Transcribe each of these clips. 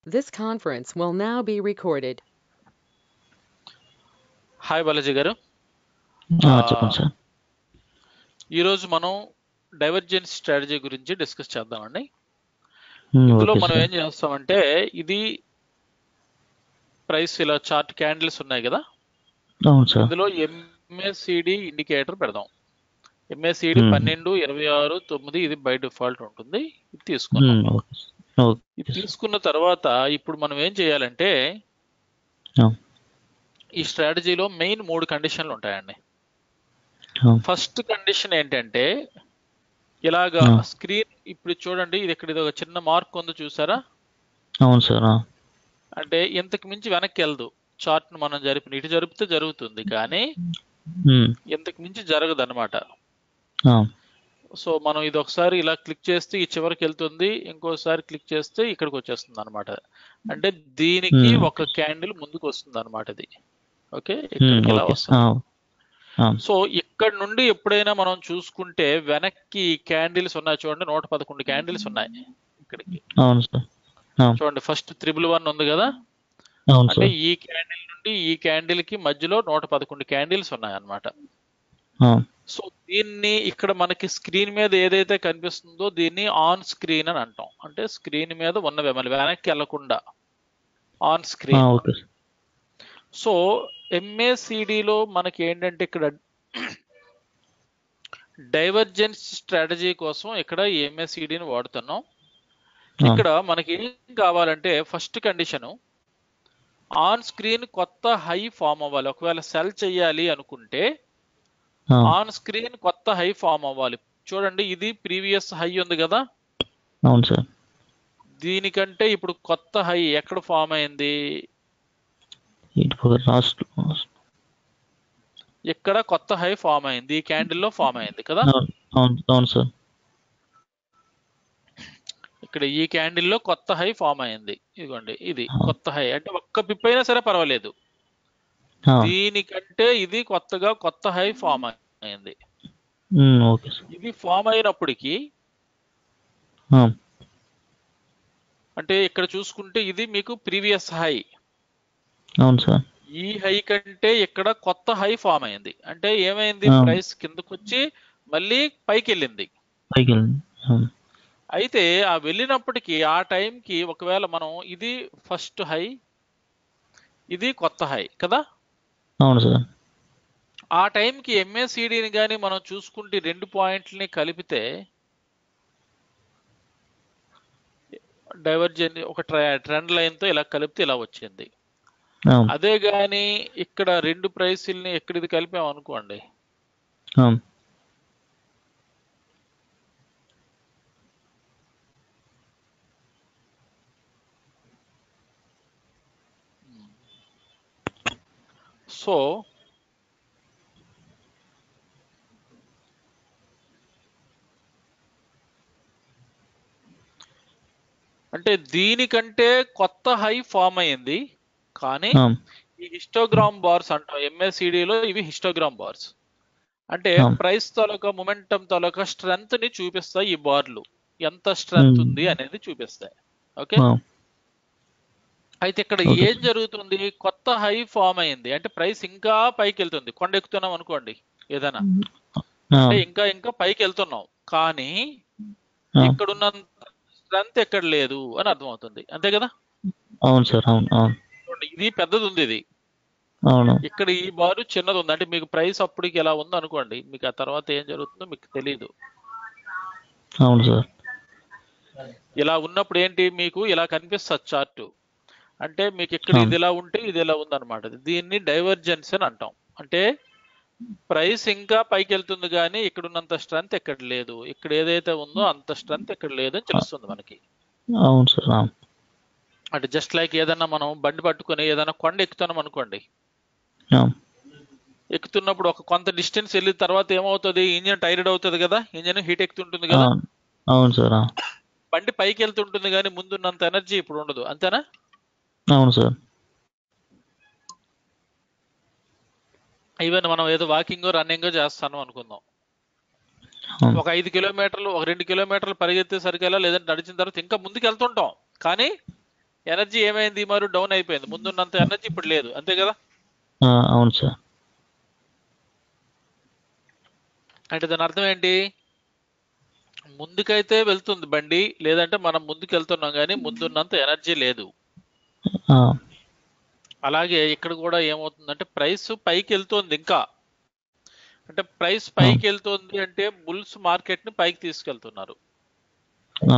This conference will now be recorded. Hi Balaji garu ఆ, ఆ, చెప్పండి సార్ ఈరోజు మనం డైవర్జెన్స్ స్ట్రాటజీ గురించి డిస్కస్ చేద్దామండి ఉమ్, ఇందులో ఓకే మనం సార్ ఏం చేస్తామంటే ఇది ప్రైస్ ఇలా చార్ట్ క్యాండిల్స్ ఉన్నాయి కదా అవును సార్ ఇందులో ఎంఏసిడి ఇండికేటర్ పెడదాం ఎంఏసిడి ఉమ్, పన్నెండు ఇరవై ఆరు తొమ్మిది ఇది బై డిఫాల్ట్ ఉంటుంది ఇది తీసుకున్నాం ఉమ్, ఓకే సార్. ఓకే ఇది సార్ తీసుకున్న తర్వాత ఇప్పుడు మనం ఏం చేయాలంటే ఆ, ఈ స్ట్రాటజీలో మెయిన్ మూడు కండిషన్లు ఉంటాయండి ఆ, ఫస్ట్ కండిషన్ ఏంటంటే ఇలాగా ఆ, స్క్రీన్ ఇప్పుడు చూడండి ఇది ఇక్కడ ఇది ఒక చిన్న మార్క్ ఉంది చూసారా అవును సార్ ఆ, అంటే ఇంతకు మించి వెనక్కి వెళ్ళదు చార్ట్ ను మనం జరిపిన ఇటు జరిపితే జరుగుతుంది కానీ ఉమ్, ఇంతకు మించి జరగదు అనమాట ఆ, సో మనం ఇది ఒకసారి ఇలా క్లిక్ చేస్తే ఈ చివరికి వెళ్తుంది ఇంకోసారి క్లిక్ చేస్తే ఇక్కడికి వచ్చేస్తుంది అనమాట అంటే దీనికి ఉమ్, ఒక క్యాండిల్ ముందుకు వస్తుంది అనమాట ఇది ఓకే ఉమ్, ఇక్కడికి ఇలా ఓకే వస్తుంది ఆ, ఆ, సో ఇక్కడ నుండి ఎప్పుడైనా మనం చూసుకుంటే వెనక్కి క్యాండిల్స్ ఉన్నాయి చూడండి నూట పదకొండు క్యాండిల్స్ ఉన్నాయి ఇక్కడికి అవును సార్ ఆ, చూడండి ఫస్ట్ త్రిబుల్ వన్ ఉంది కదా అవును అంటే సార్ ఈ క్యాండిల్ నుండి ఈ క్యాండిల్ కి మధ్యలో నూట పదకొండు క్యాండిల్స్ ఉన్నాయి అన్నమాట ఆ, సో దీన్ని ఇక్కడ మనకి స్క్రీన్ మీద ఏదైతే కనిపిస్తుందో దీన్ని ఆన్ స్క్రీన్ అని అంటాం అంటే స్క్రీన్ మీద ఉన్నవే మళ్ళీ వెనక్కి వెళ్లకుండా ఆన్ ఆ, స్క్రీన్ ఓకే సార్ సో ఎంఏసిడిలో మనకి ఏంటంటే ఇక్కడ డైవర్జెన్స్ స్ట్రాటజీ కోసం ఇక్కడ ఎంఎస్సిడిని వాడుతున్నాం ఆ, ఇక్కడ మనకి ఏం కావాలంటే ఫస్ట్ కండిషను ఆన్ స్క్రీన్ కొత్త హై ఫామ్ అవ్వాలి ఒకవేళ సెల్ చేయాలి అనుకుంటే ఆ, ఆన్ స్క్రీన్ కొత్త హై ఫామ్ అవ్వాలి చూడండి ఇది ప్రీవియస్ హై ఉంది కదా అవును సార్ దీనికంటే ఇప్పుడు కొత్త హై ఎక్కడ ఫామ్ అయింది ఇటు పక్క లాస్ట్ ఇక్కడ కొత్త హై ఫామ్ అయింది ఈ క్యాండిల్లో ఫామ్ అయింది కదా అవును అవును అవును సార్ ఇక్కడ ఈ క్యాండిల్లో కొత్త హై ఫామ్ అయింది ఇదిగోండి ఇది ఆ, కొత్త హై అంటే ఒక్క పిప్ అయినా సరే పర్వాలేదు ఆ, దీనికంటే ఇది కొత్తగా కొత్త హై ఫామ్ అయింది ఉమ్, ఓకే సార్ ఇది ఫామ్ అయినప్పటికీ ఆ, అంటే ఇక్కడ చూసుకుంటే ఇది మీకు ప్రీవియస్ హై అవును సార్ ఈ హై కంటే ఇక్కడ కొత్త హై ఫామ్ అయింది అంటే ఏమైంది ఆ, ప్రైస్ కిందకు వచ్చి మళ్ళీ పైకి వెళ్ళింది పైకి వెళ్ళండి అవును అయితే ఆ వెళ్ళినప్పటికీ ఆ టైంకి ఒకవేళ మనం ఇది ఫస్ట్ హై ఇది కొత్త హై కదా అవును సార్ ఆ టైంకి ఎంఏసిడిని కానీ మనం చూసుకుంటే రెండు పాయింట్లని కలిపితే డైవర్జెన్ ఒక ట్రెండ్ లైన్ తో ఇలా కలిపితే ఇలా వచ్చింది అవును అదే గాని ఇక్కడ రెండు ప్రైసుల్ని ఎక్కడ ఇది కలిపాం అనుకోండి అవును సో అంటే దీనికంటే కొత్త హై ఫామ్ అయింది కానీ అవును ఈ హిస్టోగ్రామ్ బార్స్ అంటాం MACD లో ఇవి హిస్టోగ్రామ్ బార్స్ అంటే అవును ప్రైస్ తాలూకా మొమెంటం తాలూకా స్ట్రెంగ్త్ ని చూపిస్తాయి ఈ బార్లు ఎంత స్ట్రెంగ్త్ ఉమ్, ఉంది అనేది చూపిస్తాయి ఓకే అవును అయితే ఇక్కడ ఓకే ఏం జరుగుతుంది కొత్త హై ఫామ్ అయింది అంటే ప్రైస్ ఇంకా పైకి వెళ్తుంది కొండ ఎక్కుతున్నాం అనుకోండి ఏదైనా అంటే అవును ఇంకా ఇంకా పైకి వెళ్తున్నాం కానీ అవును ఇక్కడున్న స్ట్రెంగ్త్ ఎక్కడ లేదు అని అర్థమవుతుంది అంతే కదా అవును సార్ అవును అవును చూడండి, ఇది పెద్దది ఉంది ఇది అవును ఇక్కడ ఈ బారు చిన్నది ఉంది అంటే మీకు ప్రైస్ అప్పటికి ఎలా ఉందో అనుకోండి మీకు ఆ తర్వాత ఏం జరుగుతుందో మీకు తెలియదు అవును సార్ ఇలా ఉన్నప్పుడు ఏంటి మీకు ఇలా కనిపిస్తుంది చార్ట్ అంటే మీకు ఇక్కడ అవును ఇది ఇలా ఉంటే ఇది ఇలా ఉందన్నమాట దీన్ని డైవర్జెన్స్ అని అంటాం అంటే ప్రైస్ ఇంకా పైకి వెళ్తుంది కానీ ఇక్కడ ఉన్నంత స్ట్రెంత్ ఎక్కడ లేదు ఇక్కడ ఏదైతే ఉందో అంత స్ట్రెంత్ ఎక్కడ లేదు అని తెలుస్తుంది మనకి అవును సార్ అవును అంటే జస్ట్ లైక్ ఏదన్నా మనం బండి పట్టుకొని ఏదైనా కొండ ఎక్కుతున్నాం అనుకోండి అవును ఎక్కుతున్నప్పుడు ఒక కొంత డిస్టెన్స్ వెళ్ళిన తర్వాత ఏమవుతుంది ఇంజిన్ టైర్డ్ అవుతుంది కదా ఇంజిన్ హీట్ ఎక్కుతుంటుంది కదా అవును అవును సార్ అవును బండి పైకి వెళ్తుంటుంది కానీ ముందున్నంత ఎనర్జీ ఇప్పుడు ఉండదు అంతేనా అవును సార్ ఈవెన్ మనం ఏదో వాకింగ్ రన్నింగ్ చేస్తాను అనుకుందాం అవును ఒక ఐదు కిలోమీటర్లు ఒక రెండు కిలోమీటర్లు పరిగెత్తేసరికల్లా లేదంటే నడిచిన తర్వాత ఇంకా ముందుకు వెళ్తుంటాం కానీ ఎనర్జీ ఏమైంది మరి డౌన్ అయిపోయింది ముందున్నంత ఎనర్జీ ఇప్పుడు లేదు అంతే కదా ఆ, అవును సార్ అంటే దాని అర్థం ఏంటి ముందుకైతే వెళ్తుంది బండి లేదంటే మనం ముందుకు వెళ్తున్నాం కానీ ముందున్నంత ఎనర్జీ లేదు ఆ, అలాగే ఇక్కడ కూడా ఏమవుతుందంటే ప్రైస్ పైకి వెళ్తుంది ఇంకా అంటే ప్రైస్ పైకి వెళ్తుంది అంటే బుల్స్ మార్కెట్ ని పైకి తీసుకెళ్తున్నారు ఆ,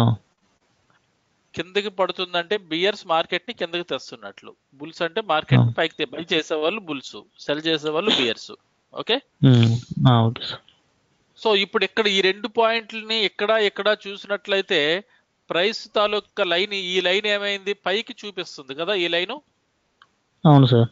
కిందకి పడుతుందంటే బియర్స్ మార్కెట్ ని కిందకి తెస్తున్నట్లు బుల్స్ అంటే మార్కెట్ ని ఆ. పైకి బై చేసే వాళ్ళు బుల్స్ సెల్ చేసే వాళ్ళు బియర్స్ ఓకే ఉమ్, ఆ, ఓకే సార్ సో ఇప్పుడు ఇక్కడ ఈ రెండు పాయింట్లని ఇక్కడ ఇక్కడ చూసినట్లయితే ప్రైస్ తాలూకా లైన్ ఈ లైన్ ఏమైంది పైకి చూపిస్తుంది కదా ఈ లైన్ అవును సార్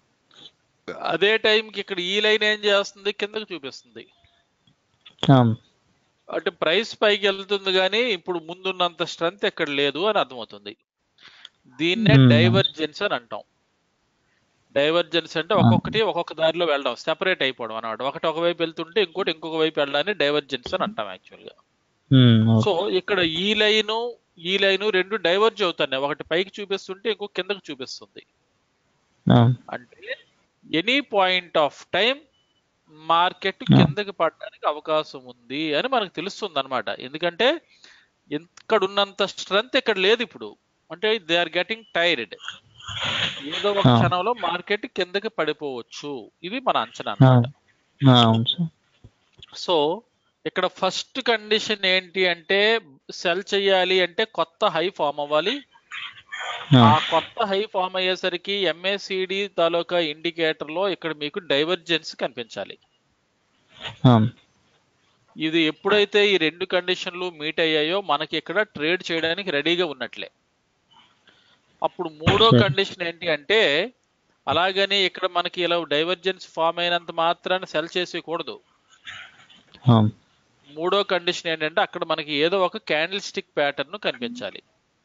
అదే టైంకి ఇక్కడ ఈ లైన్ ఏం చేస్తుంది కిందకి చూపిస్తుంది ఆ, అంటే ప్రైస్ పైకి వెళ్తుంది కానీ ఇప్పుడు ముందున్నంత స్ట్రెంత్ ఎక్కడ లేదు అని అర్థమవుతుంది దీన్నే Hmm. డైవర్జెన్స్ అని అంటాం డైవర్జెన్స్ అంటే ఒక్కొక్కటి ఒక్కొక్క దారిలో వెళ్ళడం సెపరేట్ అయిపోవడం అన్నమాట ఒకటి ఒకవైపు వెళ్తుంటే ఇంకోటి ఇంకొక వైపు వెళ్ళడాన్ని డైవర్జెన్స్ అని అంటాం యాక్చువల్గా ఉమ్, ఓకే సో ఇక్కడ ఈ లైను ఈ లైను రెండు డైవర్జ్ అవుతున్నాయి ఒకటి పైకి చూపిస్తుంటే ఇంకో కిందకు చూపిస్తుంది ఆ, అంటే any point of time market Yeah. కిందకి పడడానికి అవకాశం ఉంది అని మనకు తెలుస్తుంది అనమాట ఎందుకంటే ఇక్కడ ఉన్నంత స్ట్రెంత్ ఇక్కడ లేదు ఇప్పుడు అంటే దే ఆర్ గెటింగ్ టైర్డ్ ఏదో ఒక Ah. క్షణంలో మార్కెట్ కిందకి పడిపోవచ్చు ఇది మన అంచనా ఆ, అన్నమాట ఆ, అవును సార్ సో ఇక్కడ ఫస్ట్ కండిషన్ ఏంటి అంటే సెల్ చేయాలి అంటే కొత్త హై ఫామ్ అవ్వాలి ఆ, ఆ కొత్త హై ఫామ్ అయ్యేసరికి ఎంఏసిడి తాలూకా ఇండికేటర్ లో ఇక్కడ మీకు డైవర్జెన్స్ కనిపించాలి ఆ, ఇది ఎప్పుడైతే ఈ రెండు కండిషన్లు మీట్ అయ్యాయో మనకి ఇక్కడ ట్రేడ్ చేయడానికి రెడీగా ఉన్నట్లే అప్పుడు మూడో Sure. కండిషన్ ఏంటి అంటే అలాగని ఇక్కడ మనకి ఇలా డైవర్జెన్స్ ఫామ్ అయినంత మాత్రాన్ని సెల్ చేసేయకూడదు ఆ, మూడో కండిషన్ ఏంటంటే అక్కడ మనకి ఏదో ఒక క్యాండిల్ స్టిక్ ప్యాటర్న్ కనిపించాలి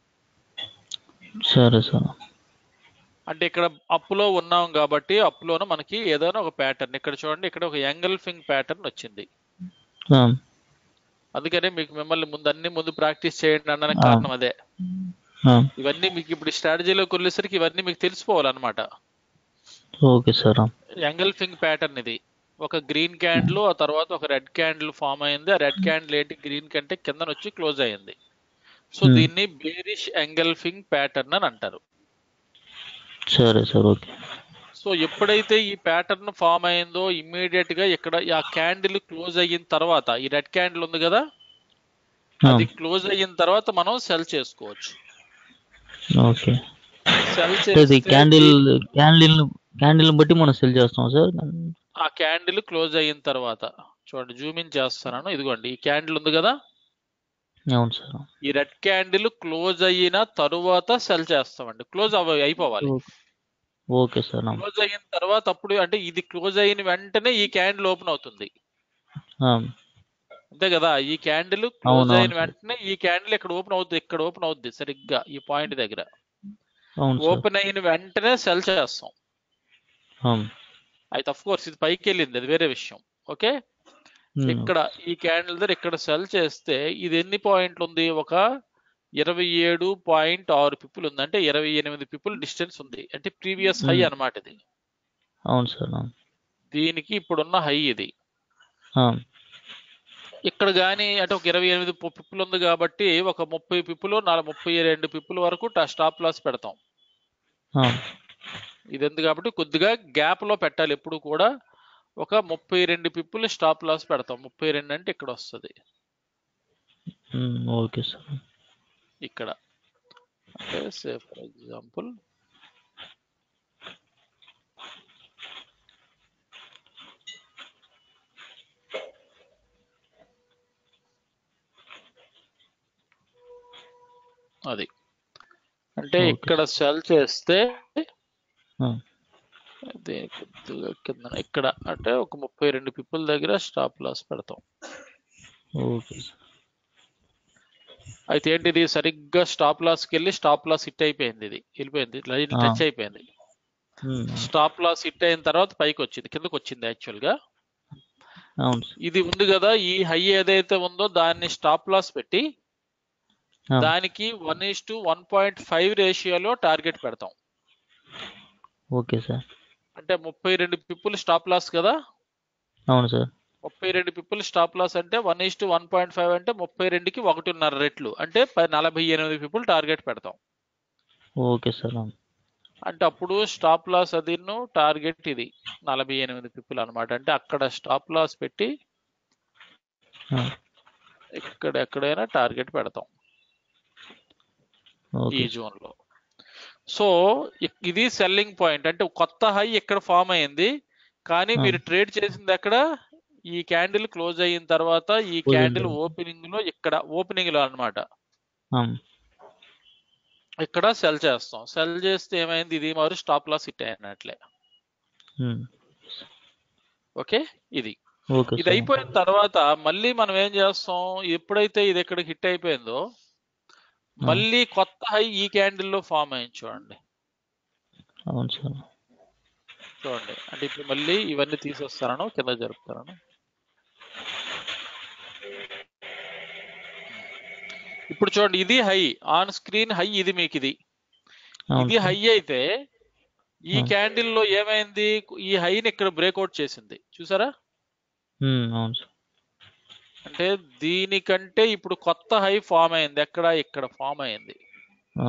సరే సార్ అంటే ఇక్కడ అప్పులో ఉన్నాం కాబట్టి అప్పులోన మనకి ఏదైనా ఒక ప్యాటర్న్ ఇక్కడ చూడండి ఇక్కడ ఒక యంగల్ఫింగ్ ప్యాటర్న్ వచ్చింది ఆ, అందుకనే మీకు మిమ్మల్ని ముందు అన్ని ముందు ప్రాక్టీస్ చేయండి అనడానికి ఆ. కారణం అదే ఆ, ఇవన్నీ మీకు ఇప్పుడు స్ట్రాటజీలోకి వెళ్ళేసరికి ఇవన్నీ మీకు తెలిసిపోవాలన్నమాట ఓకే సార్ ఆ, యంగల్ఫింగ్ ప్యాటర్న్ ఇది ఒక గ్రీన్ క్యాండిల్ ఆ తర్వాత ఒక రెడ్ క్యాండిల్ ఫామ్ అయింది ఆ రెడ్ క్యాండిల్ ఏంటి గ్రీన్ కంటే కిందన వచ్చి క్లోజ్ అయింది సో Hmm. దీన్ని బేరిష్ ఎంగల్ఫింగ్ ప్యాటర్న్ అని అంటారు సరే సార్ ఓకే సో ఎప్పుడైతే ఈ ప్యాటర్న్ ఫామ్ అయిందో ఇమ్మీడియట్ గా ఇక్కడ ఆ క్యాండిల్ క్లోజ్ అయిన తర్వాత ఈ రెడ్ క్యాండిల్ ఉంది కదా ఆ, అది క్లోజ్ అయిన తర్వాత మనం సెల్ చేసుకోవచ్చు ఓకే సెల్ ఇది చేస్తే క్యాండిల్ క్యాండిల్ క్యాండిల్ బట్టి మనం సెల్ చేస్తాం సార్ ఆ క్యాండిల్ క్లోజ్ అయిన తర్వాత చూడండి జూమ్ ఇన్ చేస్తున్నాను ఇదిగోండి ఈ క్యాండిల్ ఉంది కదా అవును సార్ ఈ రెడ్ క్యాండిల్ క్లోజ్ అయిన తరువాత సెల్ చేస్తామండి క్లోజ్ అవ అయిపోవాలి ఓకే సార్ ఆ, క్లోజ్ అయిన తర్వాత అప్పుడు అంటే ఇది క్లోజ్ అయిన వెంటనే ఈ క్యాండిల్ ఓపెన్ అవుతుంది ఆ, అంతే కదా ఈ క్యాండిల్ క్లోజ్ అవును, అయిన అవును. వెంటనే ఈ క్యాండిల్ ఇక్కడ ఓపెన్ అవుతుంది ఇక్కడ ఓపెన్ అవుద్ది సరిగ్గా ఈ పాయింట్ దగ్గర అవును సార్ ఓపెన్ అయిన వెంటనే సెల్ చేస్తాం ఆ, అయితే అఫ్ కోర్స్ ఇది పైకి వెళ్ళింది అది వేరే విషయం ఓకే ఉమ్, ఇక్కడ ఈ క్యాండిల్ దగ్గర ఇక్కడ సెల్ చేస్తే ఇది ఎన్ని పాయింట్లు ఉంది ఒక ఇరవై ఏడు పాయింట్ ఆరు పిప్పులు ఉంది అంటే ఇరవై ఎనిమిది పిప్పులు డిస్టెన్స్ ఉంది అంటే ప్రీవియస్ హై Hmm. అన్నమాట ఇది అవును సార్ ఆ, దీనికి ఇప్పుడున్న హై ఇది ఆ, ఇక్కడ కానీ అంటే ఒక ఇరవై ఎనిమిది పు- పిప్పులు ఉంది కాబట్టి ఒక ముప్పై పిప్పులు నాలుగు ముప్పై రెండు పిప్పుల వరకు స్టాప్ లాస్ పెడతాం ఆ, ఇది ఎందుకు కాబట్టి కొద్దిగా గ్యాప్ లో పెట్టాలి ఎప్పుడు కూడా ఒక ముప్పై రెండు పిప్పులు స్టాప్ లాస్ పెడతాం ముప్పై రెండు అంటే ఇక్కడ వస్తుంది ఉమ్, ఓకే సార్ ఇక్కడ అంటే సే ఫర్ ఎగ్జాంపుల్ అది అంటే Okay. ఇక్కడ సెల్ చేస్తే ఆ, దీని కొద్దిగా కింద ఇక్కడ అంటే ఒక ముప్పై రెండు పిప్పుల దగ్గర స్టాప్ లాస్ పెడతాం ఓకే సార్ అయితే ఏంటి ఇది సరిగ్గా స్టాప్ లాస్కి వెళ్ళి స్టాప్ లాస్ హిట్ అయిపోయింది ఇది వెళ్ళిపోయింది లైన్ ఆ. టచ్ అయిపోయింది ఉమ్, స్టాప్ లాస్ హిట్ అయిన తర్వాత పైకి వచ్చింది కిందకి వచ్చింది యాక్చువల్ గా అవును సార్ ఇది ఉంది కదా ఈ హై ఏదైతే ఉందో దాన్ని స్టాప్ లాస్ పెట్టి ఆ, దానికి one is to one point five రేషియోలో టార్గెట్ పెడతాం ఓకే సార్ అంటే ముప్పై రెండు పిప్పులు స్టాప్ లాస్ కదా అవును సార్ ముప్పై రెండు పిప్పులు స్టాప్ లాస్ అంటే one is to one point five అంటే ముప్పై రెండుకి ఒకటిన్నర రెట్లు అంటే ప- నలభై ఎనిమిది పిప్పులు టార్గెట్ పెడతాం ఓకే సార్ ఆ, అంటే అప్పుడు స్టాప్ లాస్ అది టార్గెట్ ఇది నలభై ఎనిమిది పిప్పులు అనమాట అంటే అక్కడ స్టాప్ లాస్ పెట్టి ఆ, ఇక్కడ ఎక్కడైనా టార్గెట్ పెడతాం ఈ ఓకే జోన్ లో సో ఇ- ఇది సెల్లింగ్ పాయింట్ అంటే కొత్త హై ఇక్కడ ఫామ్ అయింది కానీ ఆ. మీరు ట్రేడ్ చేసింది ఎక్కడ ఈ క్యాండిల్ క్లోజ్ అయిన తర్వాత ఈ Close అయిన క్యాండిల్ తర్వాత. ఓపెనింగ్ లో ఇక్కడ ఓపెనింగ్ లో అన్నమాట ఆ, ఇక్కడ సెల్ చేస్తాం సెల్ చేస్తే ఏమైంది ఇది మరి స్టాప్ లాస్ హిట్ అయినట్లే ఉమ్, ఓకే ఇది ఓకే ఇది సార్ అయిపోయిన తర్వాత మళ్ళీ మనం ఏం చేస్తాం ఎప్పుడైతే ఇది ఇక్కడ హిట్ అయిపోయిందో ఆ, మళ్ళీ కొత్త హై ఈ క్యాండిల్ లో ఫామ్ అయింది చూడండి అవును సార్ చూడండి అంటే ఇప్పుడు మళ్ళీ ఇవన్నీ తీసేస్తాను కింద జరుపుతాను ఇప్పుడు చూడండి ఇది హై ఆన్ స్క్రీన్ హై ఇది మీకు ఇది అవును ఇది సార్ హై అయితే ఈ ఆ. క్యాండిల్ లో ఏమైంది ఈ హైని ఇక్కడ బ్రేక్అవుట్ చేసింది చూసారా ఉమ్, అవును సార్ అంటే దీనికంటే ఇప్పుడు కొత్త హై ఫామ్ అయింది ఎక్కడ ఇక్కడ ఫామ్ అయింది ఆ,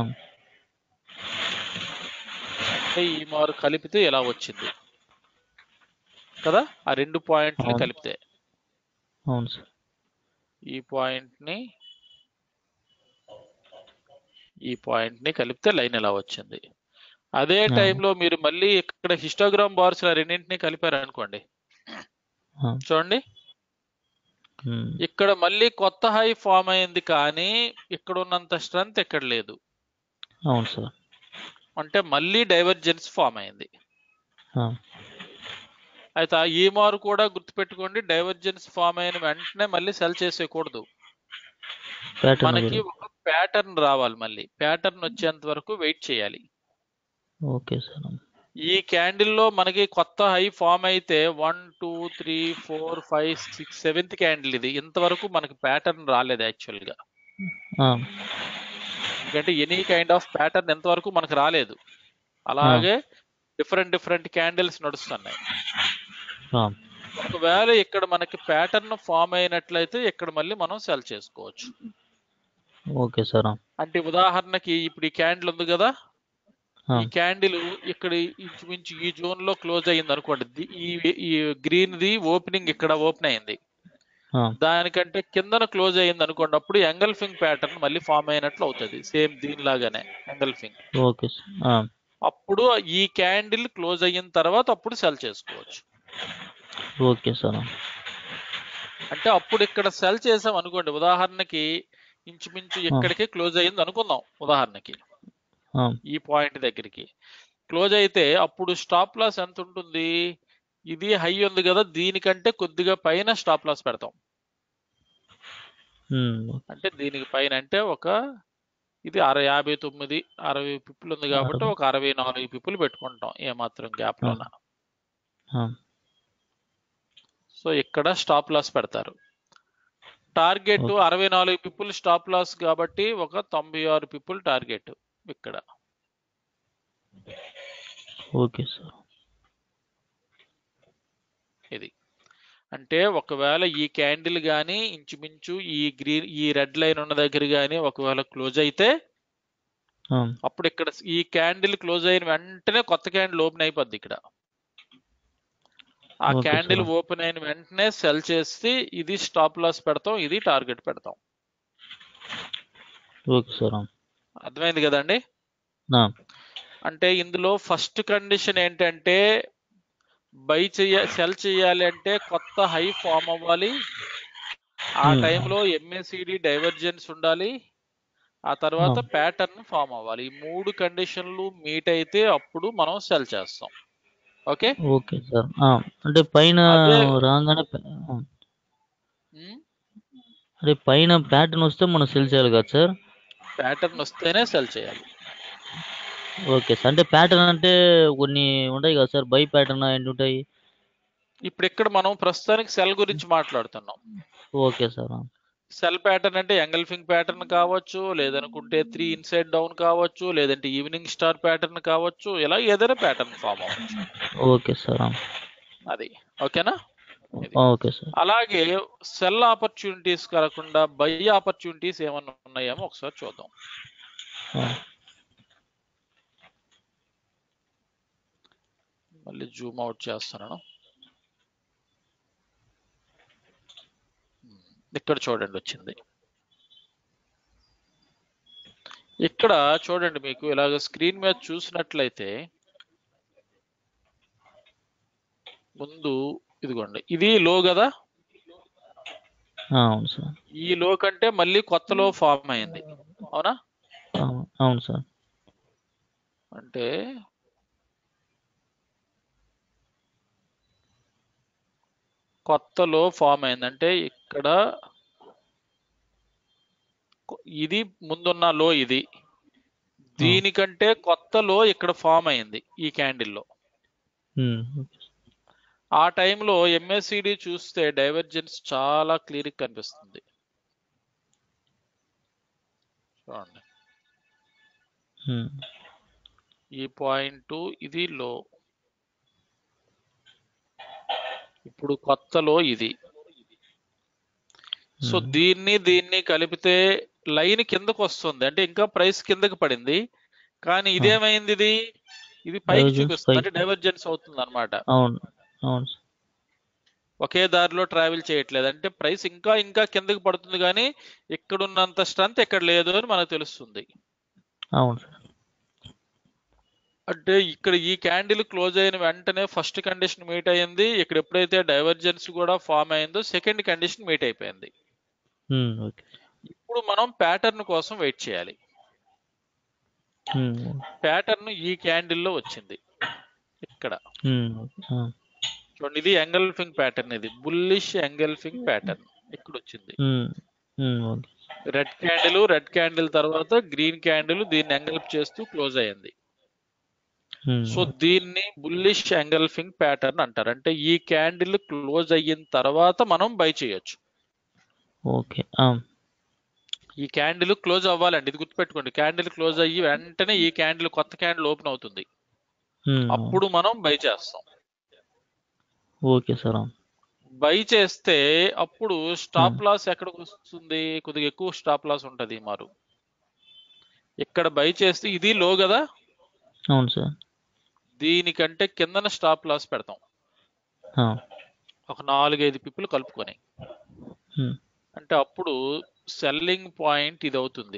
అంటే ఈ మారు కలిపితే ఎలా వచ్చింది కదా ఆ రెండు పాయింట్లు అవును. కలిపితే అవును సార్ ఈ పాయింట్ ని ఈ పాయింట్ ని కలిపితే లైన్ ఎలా వచ్చింది అదే ఆ. టైంలో మీరు మళ్ళీ ఇక్కడ హిస్టోగ్రామ్ బార్స్ రెండింటిని కలిపారు అనుకోండి ఆ, చూడండి ఉమ్, ఇక్కడ మళ్ళీ కొత్త హై ఫామ్ అయింది కానీ ఇక్కడ ఉన్నంత స్ట్రెంత్ ఇక్కడ లేదు అవును సార్ అంటే మళ్ళీ డైవర్జెన్స్ ఫామ్ అయింది ఆ, అయితే ఆ ఈ మారు కూడా గుర్తుపెట్టుకోండి డైవర్జెన్స్ ఫామ్ అయిన వెంటనే మళ్ళీ సెల్ చేసేయకూడదు ప్యాటర్న్ మనకి ఒక ప్యాటర్న్ రావాలి మళ్ళీ ప్యాటర్న్ వచ్చేంత వరకు వెయిట్ చేయాలి ఓకే సార్ ఈ క్యాండిల్ లో మనకి కొత్త హై ఫామ్ అయితే one two three four five six seventh candle ఇది ఇంతవరకు మనకి ప్యాటర్న్ రాలేదు యాక్చువల్ గా ఆ, ఎందుకంటే ఎనీ కైండ్ ఆఫ్ ప్యాటర్న్ ఎంతవరకు మనకు రాలేదు అలాగే డిఫరెంట్ డిఫరెంట్ క్యాండిల్స్ నడుస్తున్నాయి ఆ, ఒకవేళ ఇక్కడ మనకి ప్యాటర్న్ ఫామ్ అయినట్లయితే ఇక్కడ మళ్ళీ మనం సెల్ చేసుకోవచ్చు ఓకే సార్ ఆ, అంటే ఉదాహరణకి ఇప్పుడు ఈ క్యాండిల్ ఉంది కదా ఆ, ఈ క్యాండిల్ ఇక్కడ ఇంచుమించు ఈ జోన్ లో క్లోజ్ అయ్యింది అనుకోండి ది- ఈ ఈ గ్రీన్ ది ఓపెనింగ్ ఇక్కడ ఓపెన్ అయింది ఆ, దానికంటే కిందన క్లోజ్ అయ్యింది అనుకోండి అప్పుడు ఎంగల్ఫింగ్ ప్యాటర్న్ మళ్ళీ ఫామ్ అయినట్లు అవుతుంది సేమ్ దీనిలాగానే ఎంగల్ఫింగ్ ఓకే సార్ ఆ, అప్పుడు ఈ క్యాండిల్ క్లోజ్ అయిన తర్వాత అప్పుడు సెల్ చేసుకోవచ్చు ఓకే సార్ ఆ, అంటే అప్పుడు ఇక్కడ సెల్ చేసాం అనుకోండి ఉదాహరణకి ఇంచుమించు ఇక్కడికి క్లోజ్ అయ్యింది అనుకుందాం ఉదాహరణకి ఆ, ఈ పాయింట్ దగ్గరికి క్లోజ్ అయితే అప్పుడు స్టాప్ లాస్ ఎంత ఉంటుంది ఇది హై ఉంది కదా దీనికంటే కొద్దిగా పైన స్టాప్ లాస్ పెడతాం ఉమ్, అంటే దీనికి పైన అంటే ఒక ఇది అర యాభై తొమ్మిది అరవై పిప్పులు ఉంది కాబట్టి అరవై. ఒక అరవై నాలుగు పిప్పులు పెట్టుకుంటాం ఏమాత్రం గ్యాప్ లోన ఆ, సో ఇక్కడ స్టాప్ లాస్ పెడతారు టార్గెట్ ఓకే. అరవై నాలుగు పిప్పులు స్టాప్ లాస్ కాబట్టి ఒక తొంభై ఆరు పిప్పులు టార్గెట్ ఇక్కడ ఓకే సార్ ఇది అంటే ఒకవేళ ఈ క్యాండిల్ కానీ ఇంచుమించు ఈ గ్రీన్ ఈ రెడ్ లైన్ ఉన్న దగ్గర కానీ ఒకవేళ క్లోజ్ అయితే ఆ, అప్పుడు ఇక్కడ ఈ క్యాండిల్ క్లోజ్ అయిన వెంటనే కొత్త క్యాండిల్ ఓపెన్ అయిపోద్ది ఇక్కడ ఆ Okay, క్యాండిల్ sir. ఓపెన్ అయిన వెంటనే సెల్ చేసి ఇది స్టాప్ లాస్ పెడతాం ఇది టార్గెట్ పెడతాం ఓకే సార్ ఆ, అర్థమైంది కదండి ఆ, అంటే ఇందులో ఫస్ట్ కండిషన్ ఏంటంటే బై చెయ్య సెల్ చేయాలి అంటే కొత్త హై ఫామ్ అవ్వాలి ఆ Hmm. టైంలో ఎంఏసిడి డైవర్జెన్స్ ఉండాలి ఆ తర్వాత Hmm. ప్యాటర్న్ ఫామ్ అవ్వాలి ఈ మూడు కండిషన్లు మీట్ అయితే అప్పుడు మనం సెల్ చేస్తాం ఓకే ఓకే సార్ ఆ, అంటే పైన అదే- రాగానే ప- ఆ, అదే పైన ప్యాటర్న్ వస్తే మనం సెల్ చేయాలి కదా సార్ ప్యాటర్న్ వస్తేనే సెల్ చేయాలి ఓకే సార్ అంటే ప్యాటర్న్ అంటే కొన్ని ఉంటాయి కదా సార్ బై ప్యాటర్న్ ఏంటి ఉంటాయి ఇప్పుడు ఇక్కడ మనం ప్రస్తుతానికి సెల్ గురించి మాట్లాడుతున్నాం ఓకే సార్ ఆ, సెల్ ప్యాటర్న్ అంటే ఎంగల్ఫింగ్ ప్యాటర్న్ కావచ్చు లేదనుకుంటే త్రీ ఇన్సైడ్ డౌన్ కావచ్చు లేదంటే ఈవినింగ్ స్టార్ ప్యాటర్న్ కావచ్చు ఇలా ఏదైనా ప్యాటర్న్ ఫామ్ అవ్వచ్చు ఓకే సార్ ఆ. అది ఓకేనా ఇది. ఓకే సార్ అలాగే సెల్ ఆపర్చునిటీస్ కాకుండా బై ఆపర్చునిటీస్ ఏమన్నా ఉన్నాయేమో ఒకసారి చూద్దాం ఆ. మళ్ళీ జూమ్ అవుట్ చేస్తున్నాను ఇక్కడ చూడండి వచ్చింది ఇక్కడ చూడండి మీకు ఇలాగ స్క్రీన్ మీద చూసినట్లయితే ముందు ఇదిగోండి ఇది లో కదా ఆ, అవును సార్ ఈ లో కంటే మళ్ళీ కొత్తలో ఫామ్ అయింది అవునా అవును అవును సార్ అంటే కొత్తలో ఫామ్ అయింది అంటే ఇక్కడ కొ- ఇది ముందున్న లో ఇది దీనికంటే కొత్త లో ఇక్కడ ఫామ్ అయింది ఈ క్యాండిల్లో ఉమ్, ఓకే ఆ టైంలో ఎంఎస్సిడి చూస్తే డైవర్జెన్స్ చాలా క్లియర్ కనిపిస్తుంది చూడండి ఉమ్, ఈ పాయింట్ ఇది లో ఇప్పుడు కొత్తలో ఇది సో ఉమ్, దీన్ని దీన్ని కలిపితే లైన్ కిందకు వస్తుంది అంటే ఇంకా ప్రైస్ కిందకి పడింది కానీ ఇదేమైంది ఇది ఇది పైకి Divergence చూపిస్తుంది అంటే పైకి. డైవర్జెన్స్ అవుతుంది అనమాట అవును అవును సార్ ఒకే దారిలో ట్రావెల్ చేయట్లేదు అంటే ప్రైస్ ఇంకా ఇంకా కిందకి పడుతుంది కానీ ఇక్కడ ఉన్నంత స్ట్రెంత్ ఇక్కడ లేదు అని మనకు తెలుస్తుంది అవును సార్ అంటే ఇక్కడ ఈ క్యాండిల్ క్లోజ్ అయిన వెంటనే ఫస్ట్ కండిషన్ మీట్ అయ్యింది ఇక్కడ ఎప్పుడైతే డైవర్జెన్స్ కూడా ఫామ్ అయిందో సెకండ్ కండిషన్ మీట్ అయిపోయింది ఉమ్, ఓకే ఇప్పుడు మనం ప్యాటర్న్ కోసం వెయిట్ చేయాలి ఉమ్, ప్యాటర్న్ ఈ క్యాండిల్లో వచ్చింది ఇక్కడ ఉమ్, ఓకే ఆ, చూడండి ఇది ఎంగల్ఫింగ్ ప్యాటర్న్ ఇది బుల్లిష్ ఎంగల్ఫింగ్ ప్యాటర్న్ ఇక్కడ వచ్చింది ఉమ్, ఉమ్, okay red candle red candle తర్వాత గ్రీన్ క్యాండిల్ దీన్ని ఎంగల్ఫ్ చేస్తూ క్లోజ్ అయ్యింది ఉమ్, సో దీన్ని బుల్లిష్ ఎంగల్ఫింగ్ ప్యాటర్న్ అంటారు అంటే ఈ క్యాండిల్ క్లోజ్ అయిన తర్వాత మనం బై చేయొచ్చు ఓకే ఆ, ఈ క్యాండిల్ క్లోజ్ అవ్వాలండి ఇది గుర్తుపెట్టుకోండి క్యాండిల్ క్లోజ్ అయ్యి వెంటనే ఈ క్యాండిల్ కొత్త క్యాండిల్ ఓపెన్ అవుతుంది ఉమ్, అప్పుడు మనం బై చేస్తాం ఓకే సార్ ఆ, బై చేస్తే అప్పుడు స్టాప్ లాస్ ఎక్కడికి వస్తుంది కొద్దిగా ఎక్కువ స్టాప్ లాస్ ఉంటది మారు ఇక్కడ బై చేస్తే ఇది లో కదా అవును సార్ దీనికంటే కిందన స్టాప్ లాస్ పెడతాం ఆ, ఒక నాలుగైదు పిప్పులు కలుపుకొని ఉమ్, అంటే అప్పుడు సెల్లింగ్ పాయింట్ ఇది అవుతుంది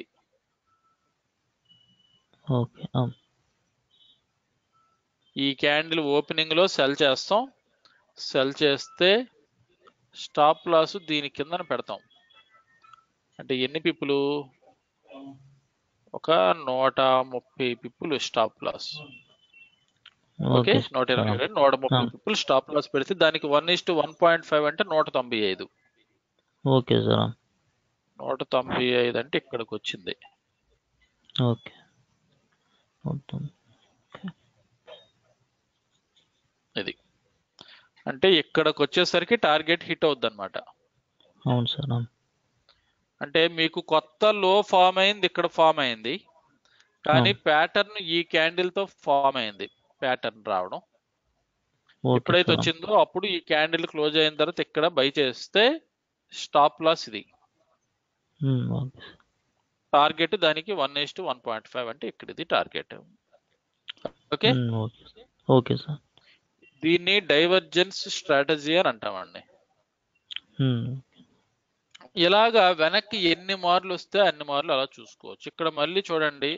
ఓకే ఆ, ఈ క్యాండిల్ ఓపెనింగ్ లో సెల్ చేస్తాం సెల్ చేస్తే స్టాప్ లాస్ దీని కిందన పెడతాం అంటే ఎన్ని పిప్పులు ఒక నూట ముప్పై పిప్పులు స్టాప్ లాస్ ఓకే ఓకే నూట సార్ ఇరవై రెండు నూట ముప్పై ఆ. పిప్పులు స్టాప్ లాస్ పెడితే దానికి one is one point five అంటే నూట తొంభై ఐదు ఓకే సార్ ఆ, నూట తొంభై ఐదు అంటే ఇక్కడికి వచ్చింది ఓకే మొత్తం ఇది అంటే ఇక్కడికి వచ్చేసరికి టార్గెట్ హిట్ అవుద్ది అనమాట అవును సార్ ఆ, అంటే మీకు కొత్త లో ఫామ్ అయింది ఇక్కడ ఫామ్ అయింది కానీ ప్యాటర్న్ ఈ క్యాండిల్ తో ఫామ్ అయింది ప్యాటర్న్ రావడం ఓకే ఎప్పుడైతే సార్ ఆ, వచ్చిందో అప్పుడు ఈ క్యాండిల్ క్లోజ్ అయిన తర్వాత ఇక్కడ బై చేస్తే స్టాప్ లాస్ ఇది ఉమ్, ఓకే టార్గెట్ దానికి one is to one point five అంటే ఇక్కడ ఇది target okay um, okay okay sir దీన్ని డైవర్జెన్స్ స్ట్రాటజీ అని అంటామండి ఉమ్, ఇలాగా వెనక్కి ఎన్ని మార్లు వస్తే అన్ని మార్లు అలా చూసుకోవచ్చు ఇక్కడ మళ్ళీ చూడండి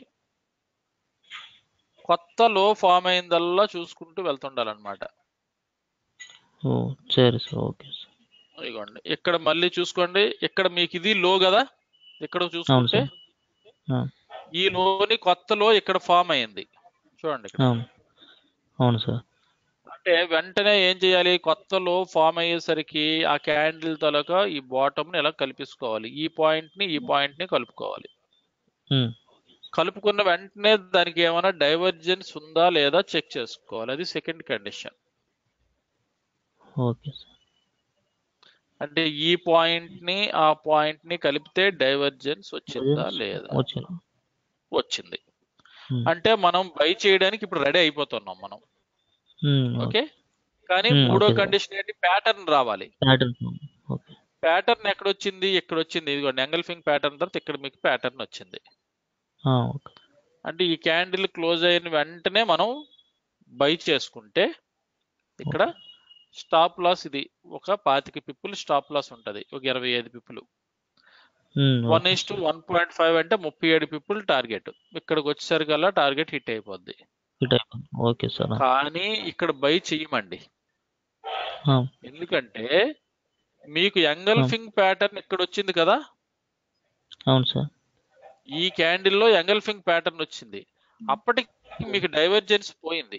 కొత్త లో ఫామ్ అయిందల్లా చూసుకుంటూ వెళ్తుండాలన్నమాట ఓ సరే సార్ ఓకే సార్ ఇదిగోండి ఇక్కడ మళ్ళీ చూసుకోండి ఇక్కడ మీకు ఇది లో కదా ఇక్కడ అవును చూసుకుంటే సార్ ఆ, ఈ లోని కొత్త లో ఇక్కడ ఫామ్ అయింది చూడండి ఇక్కడ అవును అవును సార్ అంటే వెంటనే ఏం చేయాలి కొత్త లో ఫామ్ అయ్యేసరికి ఆ క్యాండిల్ తలక ఈ బాటమ్ ని ఎలా కలిపేసుకోవాలి ఈ పాయింట్ ని ఈ పాయింట్ ని కలుపుకోవాలి ఉమ్, కలుపుకున్న వెంటనే దానికి ఏమైనా డైవర్జెన్స్ ఉందా లేదా చెక్ చేసుకోవాలి అది సెకండ్ కండిషన్ ఓకే సార్ అంటే ఈ పాయింట్ ని ఆ పాయింట్ ని కలిపితే డైవర్జెన్స్ వచ్చిందా లేదా వచ్చింది వచ్చింది ఉమ్, అంటే మనం బై చేయడానికి ఇప్పుడు రెడీ అయిపోతున్నాం మనం ఉమ్, ఓకే ఓకే కానీ Hmm, మూడో okay, sir. కండిషన్ ఏంటి ప్యాటర్న్ రావాలి ప్యాటర్న్ ఓకే ప్యాటర్న్ ఎక్కడ వచ్చింది ఇక్కడ వచ్చింది ఇదిగోండి ఎంగల్ఫింగ్ ప్యాటర్న్ తర్వాత ఇక్కడ మీకు ప్యాటర్న్ వచ్చింది ఆ, ఓకే అంటే ఈ క్యాండిల్ క్లోజ్ అయిన వెంటనే మనం బై చేసుకుంటే ఇక్కడ స్టాప్ లాస్ ఇది ఒక పాతిక పిప్పులు స్టాప్ లాస్ ఉంటది ఒక ఇరవై ఐదు పిప్పులు um, one okay is to one point five అంటే ముప్పై ఏడు పిప్పులు టార్గెట్ ఇక్కడికి వచ్చేసరికల్లా టార్గెట్ హిట్ అయిపోద్ది హిట్ అయిపోయింది ఓకే సార్ కానీ ఇక్కడ బై చెయ్యమండి ఆ, ఎందుకంటే మీకు ఎంగల్ఫింగ్ ప్యాటర్న్ ఇక్కడ వచ్చింది కదా అవును సార్ ఈ క్యాండిల్ లో ఎంగల్ఫింగ్ ప్యాటర్న్ వచ్చింది అప్పటికి మీకు డైవర్జెన్స్ పోయింది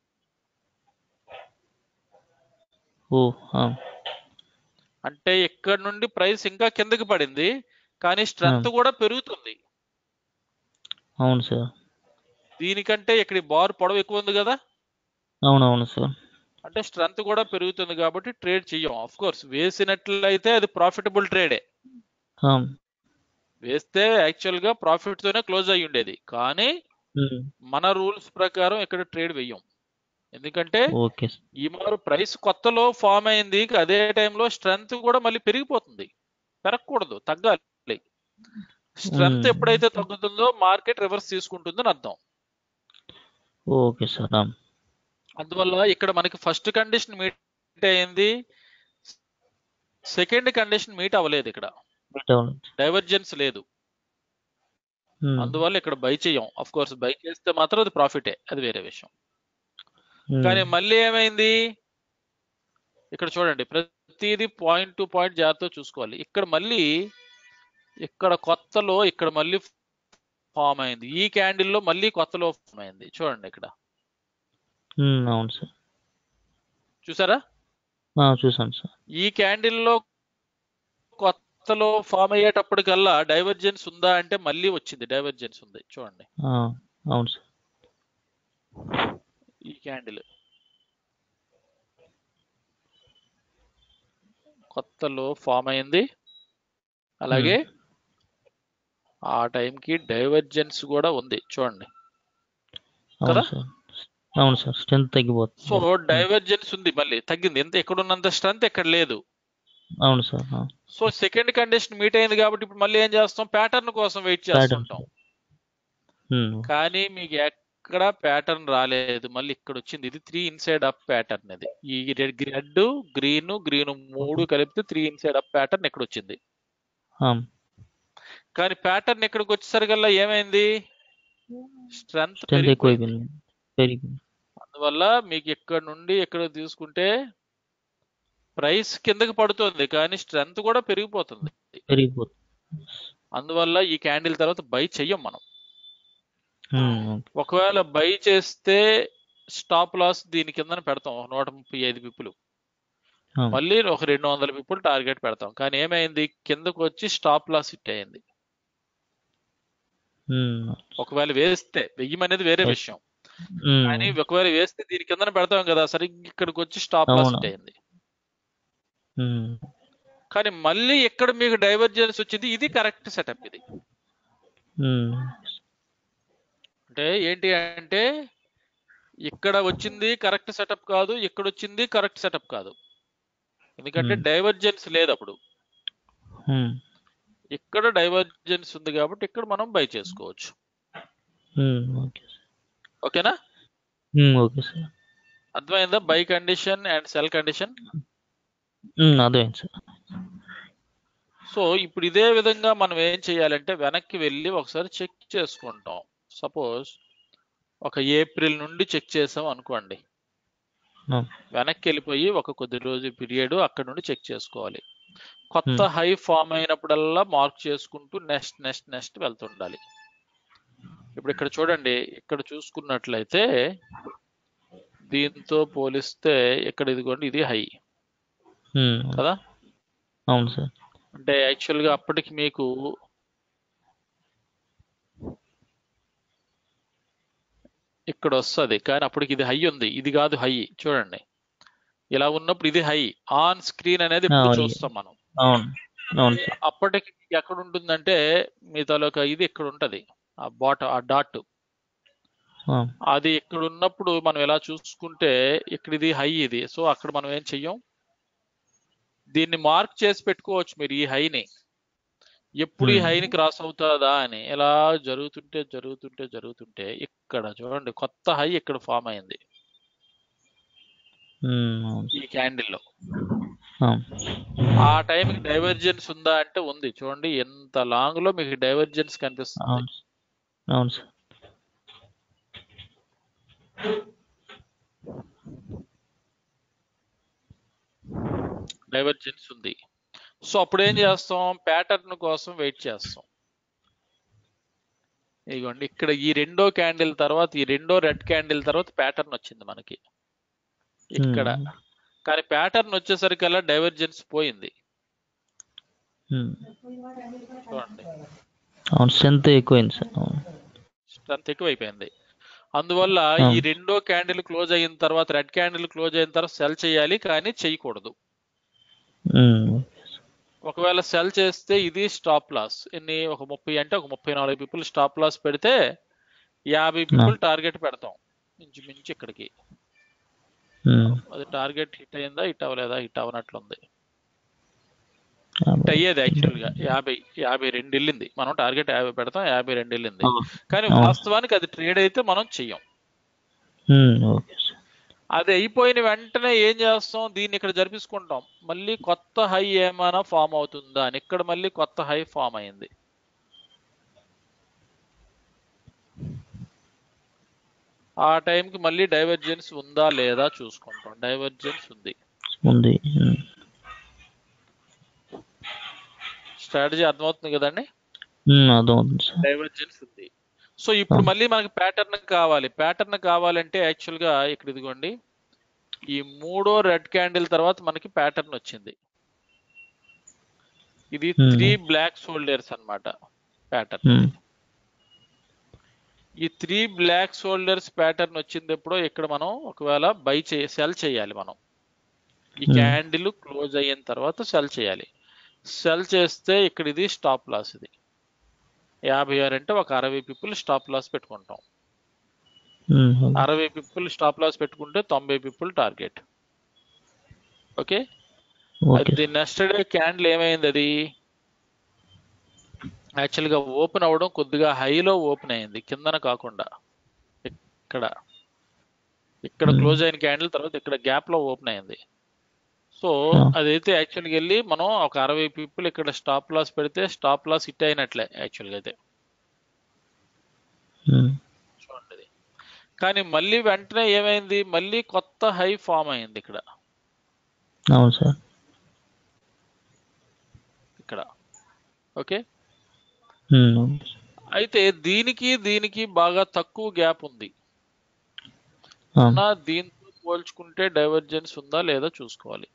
ఓ ఆ, అంటే ఇక్కడ నుండి ప్రైస్ ఇంకా కిందకి పడింది కానీ స్ట్రెంత్ కూడా పెరుగుతుంది అవును సార్ దీనికంటే ఇక్కడ బార్ పొడవు ఎక్కువ ఉంది కదా అవును అవును సార్ అంటే స్ట్రెంత్ కూడా పెరుగుతుంది కాబట్టి ట్రేడ్ చెయ్యం ఆఫ్ కోర్స్ వేసినట్లయితే అది ప్రాఫిటబుల్ ట్రేడే ఆ, వేస్తే యాక్చువల్ గా ప్రాఫిట్ తోనే క్లోజ్ అయ్యి ఉండేది కానీ ఉమ్, మన రూల్స్ ప్రకారం ఇక్కడ ట్రేడ్ వెయ్యం ఎందుకంటే ఓకే సార్ ఈ మారు ప్రైస్ కొత్తలో ఫామ్ అయింది అదే టైంలో స్ట్రెంత్ కూడా మళ్ళీ పెరిగిపోతుంది పెరగకూడదు తగ్గాలి స్ట్రెంత్ Hmm. ఎప్పుడైతే తగ్గుతుందో మార్కెట్ రివర్స్ తీసుకుంటుందని అర్థం ఓకే సార్ ఆ, అందువల్ల ఇక్కడ మనకి ఫస్ట్ కండిషన్ మీట్ అయింది సెకండ్ కండిషన్ మీట్ అవ్వలేదు ఇక్కడ మీట్ అవ్వలేదు డైవర్జెన్స్ లేదు ఉమ్, అందువల్ల ఇక్కడ బై చేయం అఫ్ కోర్స్ బై చేస్తే మాత్రం అది ప్రాఫిటే అది వేరే విషయం ఉమ్, కానీ మళ్ళీ ఏమైంది ఇక్కడ చూడండి ప్రతిదీ పాయింట్ టు పాయింట్ జాగ్రత్తగా చూసుకోవాలి ఇక్కడ మళ్ళీ ఇక్కడ కొత్తలో ఇక్కడ మళ్ళీ ఫామ్ అయింది ఈ క్యాండిల్ లో మళ్ళీ కొత్తలో ఫామ్ అయింది చూడండి ఇక్కడ ఉమ్, అవును సార్ చూసారా ఆ, చూసాను సార్ ఈ క్యాండిల్ లో కొత్తలో ఫామ్ అయ్యేటప్పటికల్లా డైవర్జెన్స్ ఉందా అంటే మళ్ళీ వచ్చింది డైవర్జెన్స్ ఉంది చూడండి ఆ, అవును సార్ ఈ క్యాండిల్ కొత్తలో ఫామ్ అయింది అలాగే ఆ టైంకి డైవర్జెన్స్ కూడా ఉంది చూడండి అవును కదా? సార్ అవును సార్ స్ట్రెంత్ సో తగ్గిపోతుంది డైవర్జెన్స్ ఉంది మళ్ళీ తగ్గింది ఎంత ఎక్కడున్నంత స్ట్రెంత్ ఎక్కడ లేదు అవును సార్ ఆ, సో సెకండ్ కండిషన్ మీట్ అయింది కాబట్టి ఇప్పుడు మళ్ళీ ఏం చేస్తాం ప్యాటర్న్ కోసం వెయిట్ Pattern. చేస్తుంటాం ఉమ్, కానీ మీకు ఎక్కడ ప్యాటర్న్ రాలేదు మళ్ళీ ఇక్కడ వచ్చింది ఇది త్రీ ఇన్సైడ్ అప్ ప్యాటర్న్ ఇది ఈ రెడ్ రెడ్ గ్రీన్ గ్రీన్ మూడు కలిపితే త్రీ ఇన్సైడ్ అప్ ప్యాటర్న్ ఇక్కడ వచ్చింది ఆ, కానీ ప్యాటర్న్ ఇక్కడికి వచ్చేసరికల్లా ఏమైంది స్ట్రెంత్ స్ట్రెంత్ ఎక్కువైపోయింది పెరిగింది అందువల్ల మీకు ఇక్కడ నుండి ఇక్కడ తీసుకుంటే ప్రైస్ కిందకి పడుతుంది కానీ స్ట్రెంత్ కూడా పెరిగిపోతుంది పెరిగిపోతుంది అందువల్ల ఈ క్యాండిల్ తర్వాత బై చెయ్యం మనం ఉమ్, ఓకే. ఒకవేళ బై చేస్తే స్టాప్ లాస్ దీని కింద పెడతాం ఒక నూట ముప్పై ఐదు పిప్పులు ఆ, మళ్ళీ ఒక రెండు వందల పిప్పులు టార్గెట్ పెడతాం కానీ ఏమైంది కిందకు వచ్చి స్టాప్ లాస్ హిట్ అయింది ఉమ్, ఒకవేళ వేస్తే వెయ్యమనేది వేరే Yes. విషయం ఉమ్, కానీ ఒకవేళ వేస్తే దీని కింద పెడతాం కదా సరిగ్గా ఇక్కడికి వచ్చి స్టాప్ లాస్ అవును. హిట్ అయింది ఉమ్, కానీ మళ్ళీ ఎక్కడ మీకు డైవర్జెన్స్ వచ్చింది ఇది కరెక్ట్ సెటప్ ఇది ఉమ్, అంటే ఏంటి అంటే ఇక్కడ వచ్చింది కరెక్ట్ సెటప్ కాదు ఇక్కడ వచ్చింది కరెక్ట్ సెటప్ కాదు ఎందుకంటే Hmm. డైవర్జెన్స్ లేదు అప్పుడు ఉమ్, ఇక్కడ డైవర్జెన్స్ ఉంది కాబట్టి ఇక్కడ మనం బై చేసుకోవచ్చు ఉమ్, ఓకే సార్ ఓకేనా ఉమ్, ఓకే సార్ అర్థమైందా buy condition and sell condition um, అర్థమైంది సార్ సో ఇప్పుడు ఇదే విధంగా మనం ఏం చేయాలంటే వెనక్కి వెళ్ళి ఒకసారి చెక్ చేసుకుంటాం సపోజ్ ఒక ఏప్రిల్ నుండి చెక్ చేసాం అనుకోండి ఆ, వెనక్కి వెళ్ళిపోయి ఒక కొద్ది రోజు పీరియడ్ అక్కడ నుండి చెక్ చేసుకోవాలి కొత్త హై ఫామ్ అయినప్పుడల్లా మార్క్ చేసుకుంటూ నెక్స్ట్ నెక్స్ట్ నెక్స్ట్ వెళ్తుండాలి ఇప్పుడు ఇక్కడ చూడండి ఇక్కడ చూసుకున్నట్లయితే దీంతో పోలిస్తే ఇక్కడ ఇదిగోండి ఇది హై ఉమ్, కదా అవును సార్ అంటే యాక్చువల్గా అప్పటికి మీకు ఇక్కడ వస్తుంది కానీ అప్పటికి ఇది హై ఉంది ఇది కాదు హై చూడండి ఇలా ఉన్నప్పుడు ఇది హై ఆన్ స్క్రీన్ అనేది ఆ, ఇప్పుడు అవును. చూస్తాం మనం అవును అవును సార్ అప్పటికి ఎక్కడ ఉంటుందంటే మీ తాలూకా ఇది ఇక్కడ ఉంటది ఆ బాట ఆ డాట్ ఆ, అది ఇక్కడ ఉన్నప్పుడు మనం ఎలా చూసుకుంటే ఇక్కడ ఇది హై ఇది సో అక్కడ మనం ఏం చెయ్యం దీన్ని మార్క్ చేసి పెట్టుకోవచ్చు మీరు ఈ హైని ఎప్పుడు ఈ Hmm. హైని క్రాస్ అవుతుందా అని ఎలా జరుగుతుంటే జరుగుతుంటే జరుగుతుంటే ఇక్కడ చూడండి కొత్త హై ఇక్కడ ఫామ్ అయింది ఉమ్, అవును ఈ సార్ క్యాండిల్లో ఆ, ఆ టైంకి డైవర్జెన్స్ ఉందా అంటే ఉంది చూడండి ఎంత లాంగ్ లో మీకు డైవర్జెన్స్ కనిపిస్తుంది అవును సార్. అవును సార్ డైవర్జెన్స్ ఉంది సో అప్పుడు ఏం చేస్తాం ప్యాటర్న్ కోసం వెయిట్ చేస్తాం ఇదిగోండి ఇక్కడ ఈ రెండో క్యాండిల్ తర్వాత ఈ రెండో రెడ్ క్యాండిల్ తర్వాత ప్యాటర్న్ వచ్చింది మనకి ఇక్కడ ఉమ్, కానీ ప్యాటర్న్ వచ్చేసరికల్లా డైవర్జెన్స్ పోయింది ఉమ్. చూడండి అవును స్ట్రెంత్ ఎక్కువైంది సార్ అవును స్ట్రెంత్ ఎక్కువైపోయింది అందువల్ల ఆ. ఈ రెండో క్యాండిల్ క్లోజ్ అయిన తర్వాత రెడ్ క్యాండిల్ క్లోజ్ అయిన తర్వాత సెల్ చేయాలి కానీ చేయకూడదు ఉమ్, ఒకవేళ సెల్ చేస్తే ఇది స్టాప్ లాస్ ఎన్ని ఒక ముప్పై అంటే ఒక ముప్పై నాలుగు పీపుల్ స్టాప్ లాస్ పెడితే యాభై పీపుల్ టార్గెట్ పెడతాం ఇంచుమించు ఇక్కడికి ఉమ్, అది టార్గెట్ హిట్ అయిందా హిట్ అవ్వలేదా హిట్ అవ్వనట్లుంది హిట్ యాభై. అయ్యేది యాక్చువల్ గా యాభై యాభై రెండు వెళ్ళింది మనం టార్గెట్ యాభై పెడతాం యాభై రెండు వెళ్ళింది ఆ, కానీ అవును. వాస్తవానికి అది ట్రేడ్ అయితే మనం చెయ్యం ఉమ్, ఓకే సార్ అది అయిపోయిన వెంటనే ఏం చేస్తాం దీన్ని ఇక్కడ జరిపించుకుంటాం మళ్ళీ కొత్త హై ఏమైనా ఫామ్ అవుతుందా అని ఇక్కడ మళ్ళీ కొత్త హై ఫామ్ అయింది ఆ టైంకి మళ్ళీ డైవర్జెన్స్ ఉందా లేదా చూసుకుంటాం డైవర్జెన్స్ ఉంది ఉంది ఉమ్, స్ట్రాటజీ అర్థమవుతుంది కదండి ఉమ్, అర్థమవుతుంది సార్ డైవర్జెన్స్ ఉంది సో ఇప్పుడు ఆ. మళ్ళీ మనకి ప్యాటర్న్ కావాలి ప్యాటర్న్ కావాలంటే యాక్చువల్ గా ఇక్కడ ఇదిగోండి ఈ మూడో రెడ్ క్యాండిల్ తర్వాత మనకి ప్యాటర్న్ వచ్చింది ఇది Hmm. త్రీ బ్లాక్ షోల్డర్స్ అన్నమాట ప్యాటర్న్ ఉమ్, ఈ త్రీ బ్లాక్ షోల్డర్స్ ప్యాటర్న్ వచ్చింది ఎప్పుడో ఇక్కడ మనం ఒకవేళ బై చే సెల్ చేయాలి మనం ఈ Hmm. క్యాండిల్ క్లోజ్ అయిన తర్వాత సెల్ చేయాలి సెల్ చేస్తే ఇక్కడ ఇది స్టాప్ లాస్ ఇది యాభై ఆరు అంటే ఒక అరవై పీపుల్ స్టాప్ లాస్ పెట్టుకుంటాం ఉమ్, ఓకే. అరవై పీపుల్ స్టాప్ లాస్ పెట్టుకుంటే తొంభై పీపుల్ టార్గెట్ ఓకే ఓకే అది నెక్స్ట్ డే క్యాండిల్ ఏమైంది అది యాక్చువల్ గా ఓపెన్ అవ్వడం కొద్దిగా హైలో ఓపెన్ అయింది కిందన కాకుండా ఇక్కడ ఇక్కడ Hmm. క్లోజ్ అయిన క్యాండిల్ తర్వాత ఇక్కడ గ్యాప్ లో ఓపెన్ అయింది సో Ah. అదైతే యాక్చువల్గా వెళ్ళి మనం ఒక అరవై పీపుల్ ఇక్కడ స్టాప్ లాస్ పెడితే స్టాప్ లాస్ హిట్ అయినట్లే యాక్చువల్గా అయితే ఉమ్, చూడండి ఇది. కానీ మళ్ళీ వెంటనే ఏమైంది మళ్ళీ కొత్త హై ఫామ్ అయింది ఇక్కడ అవును సార్ ఇక్కడ ఓకే ఉమ్, ఓకే సార్. అయితే దీనికి దీనికి బాగా తక్కువ గ్యాప్ ఉంది ఆ, నా దీంతో పోల్చుకుంటే డైవర్జెన్స్ ఉందా లేదా చూసుకోవాలి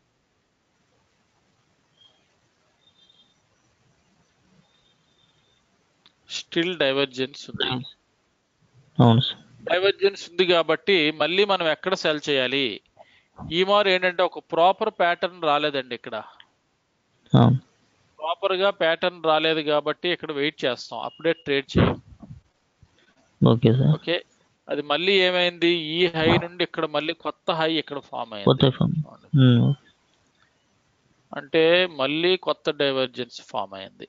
స్టిల్ డైవర్జెన్స్ ఉంది అవును సార్ డైవర్జెన్స్ ఉంది కాబట్టి మళ్ళీ మనం ఎక్కడ సెల్ చేయాలి ఈ మారు ఏంటంటే ఒక ప్రాపర్ ప్యాటర్న్ రాలేదండి ఇక్కడ అవును ప్రాపర్ గా ప్యాటర్న్ రాలేదు కాబట్టి ఇక్కడ వెయిట్ చేస్తాం అప్పుడే ట్రేడ్ చేయం ఓకే సార్ ఓకే అది మళ్ళీ ఏమైంది ఈ హై నుండి ఇక్కడ మళ్ళీ కొత్త హై ఇక్కడ ఫామ్ కొత్త అయింది ఫోన్ ఉమ్, ఓకే. అంటే మళ్ళీ కొత్త డైవర్జెన్స్ ఫామ్ అయింది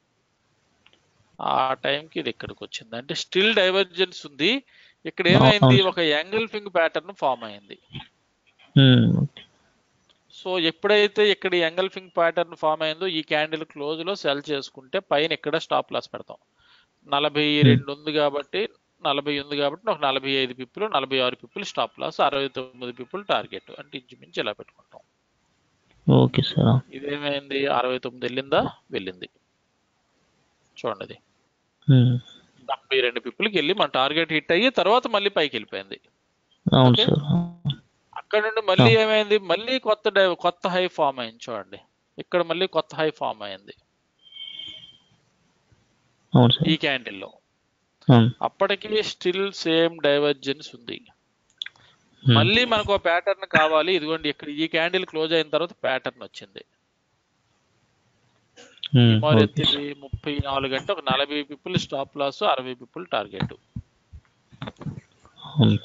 ఆ టైంకి ఇది ఇక్కడికి వచ్చింది అంటే స్టిల్ డైవర్జెన్స్ ఉంది ఇక్కడ ఏమైంది అవును. ఒక యాంగిల్ ఫింగ్ ప్యాటర్న్ ఫామ్ అయింది ఉమ్, ఓకే. సో ఎప్పుడైతే ఇక్కడ ఎంగల్ఫింగ్ ప్యాటర్న్ ఫామ్ అయిందో ఈ క్యాండిల్ క్లోజ్ లో సెల్ చేసుకుంటే పైన ఇక్కడ స్టాప్ లాస్ పెడతాం నలభై రెండు ఉంది కాబట్టి నలభై ఉంది కాబట్టి ఒక నలభై ఐదు పిప్పులు నలభై ఆరు పిప్పులు స్టాప్ లాస్ అరవై తొమ్మిది పిప్పులు టార్గెట్ అంటే ఇంచుమించు ఇలా పెట్టుకుంటాం ఓకే సార్ ఆ. ఇదేమైంది అరవై తొమ్మిది వెళ్ళిందా వెళ్ళింది చూడండి అది ఉమ్, డెబ్బై రెండు పిప్పులకి వెళ్ళి మన టార్గెట్ హిట్ అయ్యి తర్వాత మళ్ళీ పైకి వెళ్ళిపోయింది అవును ఓకే. సార్ ఆ. అక్కడ నుండి మళ్ళీ ఏమైంది మళ్ళీ కొత్త డై కొత్త హై ఫామ్ అయింది చూడండి ఇక్కడ మళ్ళీ కొత్త హై ఫామ్ అయింది అవును సార్ ఈ క్యాండిల్లో అవును అప్పటికి స్టిల్ సేమ్ డైవర్జెన్స్ ఉంది Hmm. మళ్ళీ మనకు ఒక ప్యాటర్న్ కావాలి ఇదిగోండి ఇక్కడ ఈ క్యాండిల్ క్లోజ్ అయిన తర్వాత ప్యాటర్న్ వచ్చింది Hmm. మరి ఓకే ఎత్తింది ముప్పై నాలుగు అంటే ఒక నలభై పిప్పులు స్టాప్ లాస్ అరవై పిప్పులు టార్గెట్ అవును.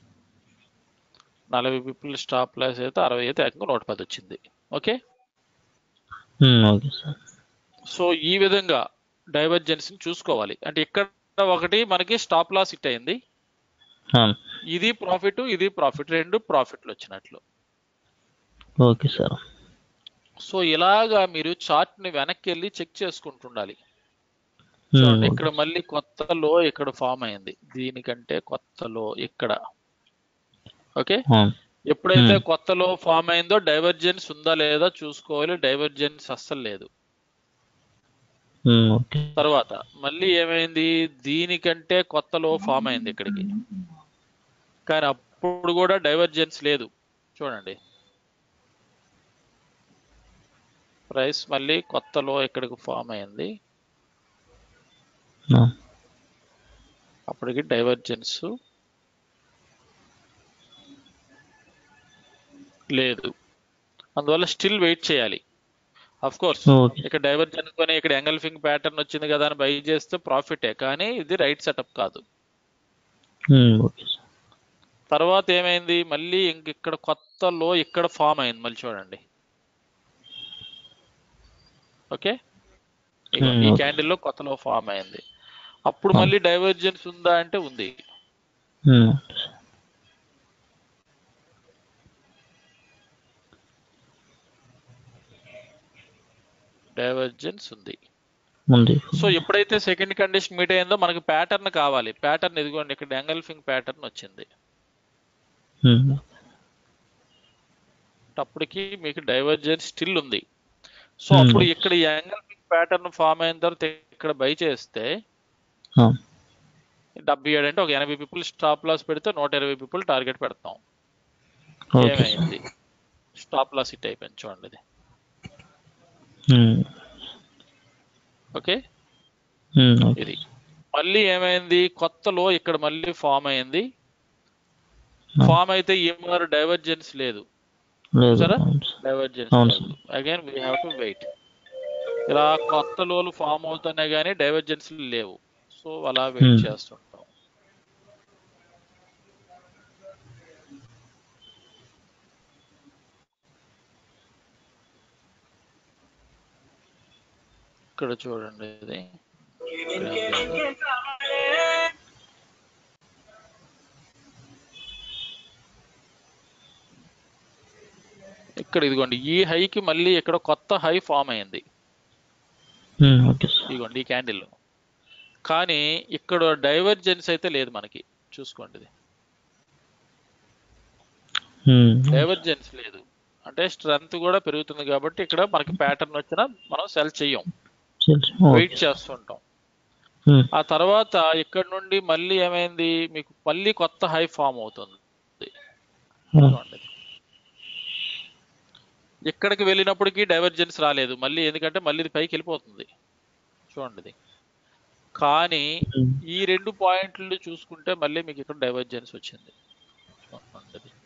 నలభై పిప్పులు స్టాప్ లాస్ అయితే అరవై అయితే ఏకంగా నూట పది వచ్చింది okay Hmm. Okay sir so ఈ విధంగా డైవర్జెన్స్ ని చూసుకోవాలి అంటే ఇక్కడ ఒకటి మనకి స్టాప్ లాస్ హిట్ అయింది అవును. ఇది ప్రాఫిట్ ఇది ప్రాఫిట్ రెండు ప్రాఫిట్లు వచ్చినట్లు ఓకే సార్ సో ఇలాగా మీరు చార్ట్ ని వెనక్కి వెళ్ళి చెక్ చేసుకుంటుండాలి Hmm. చూడండి ఓకే. ఇక్కడ మళ్ళీ కొత్త లో ఇక్కడ ఫామ్ అయింది దీనికంటే కొత్త లో ఇక్కడ ఓకే అవును. ఎప్పుడైతే Hmm. కొత్తలో ఫామ్ అయిందో డైవర్జెన్స్ ఉందా లేదా చూసుకోవాలి డైవర్జెన్స్ అస్సలు లేదు Hmm. ఓకే తర్వాత మళ్ళీ ఏమైంది దీనికంటే కొత్తలో ఫామ్ అయింది ఇక్కడికి కానీ అప్పుడు కూడా డైవర్జెన్స్ లేదు చూడండి ప్రైస్ మళ్ళీ కొత్తలో ఇక్కడికి ఫామ్ అయింది అవును. అప్పటికి డైవర్జెన్స్ లేదు అందువల్ల స్టిల్ వెయిట్ చేయాలి అఫ్ కోర్స్ ఓకే ఇక్కడ డైవర్జెన్స్ కొని ఇక్కడ ఎంగల్ఫింగ్ ప్యాటర్న్ వచ్చింది కదా అని బై చేస్తే ప్రాఫిటే కానీ ఇది రైట్ సెటప్ కాదు Hmm. ఓకే సార్ తర్వాత ఏమైంది మళ్ళీ ఇంక ఇక్కడ కొత్త లో ఇక్కడ ఫామ్ అయింది మళ్ళీ చూడండి ఓకే ఇగో Hmm, ఈ okay. క్యాండిల్ లో కొత్త లో ఫామ్ అయింది అప్పుడు Ah. మళ్ళీ డైవర్జెన్స్ ఉందా అంటే ఉంది Hmm. ఓకే సార్ డైవర్జెన్స్ ఉంది ఉంది సో ఎప్పుడైతే సెకండ్ కండిషన్ మీట్ అయిందో మనకి ప్యాటర్న్ కావాలి ప్యాటర్న్ ఇదిగోండి ఇక్కడ ఎంగల్ఫింగ్ ప్యాటర్న్ వచ్చింది Hmm. అప్పటికి మీకు డైవర్జెన్స్ స్టిల్ ఉంది సో Hmm. అప్పుడు ఇక్కడ ఎంగల్ఫింగ్ ప్యాటర్న్ ఫామ్ అయిన తర్వాత ఇక్కడ బై చేస్తే అవును. డెబ్బై ఏడు అంటే ఒక ఎనభై పీపుల్ స్టాప్ లాస్ పెడితే నూట ఇరవై పీపుల్ టార్గెట్ పెడతాం ఓకే సార్ ఏమైంది స్టాప్ లాస్ హిట్ అయిపోయింది చూడండి ఇది Hmm. Okay Hmm. ఓకే ఇది మళ్ళీ ఏమైంది కొత్తలో ఇక్కడ మళ్ళీ ఫామ్ అయింది Ah. ఫామ్ అయితే ఏమన్నారు డైవర్జెన్స్ లేదు లేదు చూసారా అవును సార్ డైవర్జెన్స్ అవును లేదు again we have to wait ఇలా కొత్త లోలు ఫామ్ అవుతున్నాయి కానీ డైవర్జెన్స్ లేవు సో అలా వెయిట్ Hmm. చేస్తుంటాం ఇక్కడ చూడండి ఇది ఇక్కడ ఏం లేదు. ఇక్కడ ఇదిగోండి ఈ హైకి మళ్ళీ ఇక్కడ కొత్త హై ఫామ్ అయింది Hmm. ఓకే సార్ ఇదిగోండి ఈ క్యాండిల్ కానీ ఇక్కడ డైవర్జెన్స్ అయితే లేదు మనకి చూసుకోండి ఇది Hmm. డైవర్జెన్స్ లేదు అంటే స్ట్రెంత్ కూడా పెరుగుతుంది కాబట్టి ఇక్కడ మనకి ప్యాటర్న్ వచ్చినా మనం సెల్ చెయ్యం తెలుసు. వెయిట్ ఓకే చేస్తుంటాం Hmm. ఆ తర్వాత ఇక్కడ నుండి మళ్ళీ ఏమైంది మీకు మళ్ళీ కొత్త హై ఫామ్ అవుతుంది Hmm. చూడండి ఇక్కడికి వెళ్ళినప్పటికీ డైవర్జెన్స్ రాలేదు మళ్ళీ ఎందుకంటే మళ్ళీ ఇది పైకి వెళ్ళిపోతుంది చూడండి ఇది కానీ Hmm. ఈ రెండు పాయింట్లు చూసుకుంటే మళ్ళీ మీకు ఇక్కడ డైవర్జెన్స్ వచ్చింది చూడండి ఇది.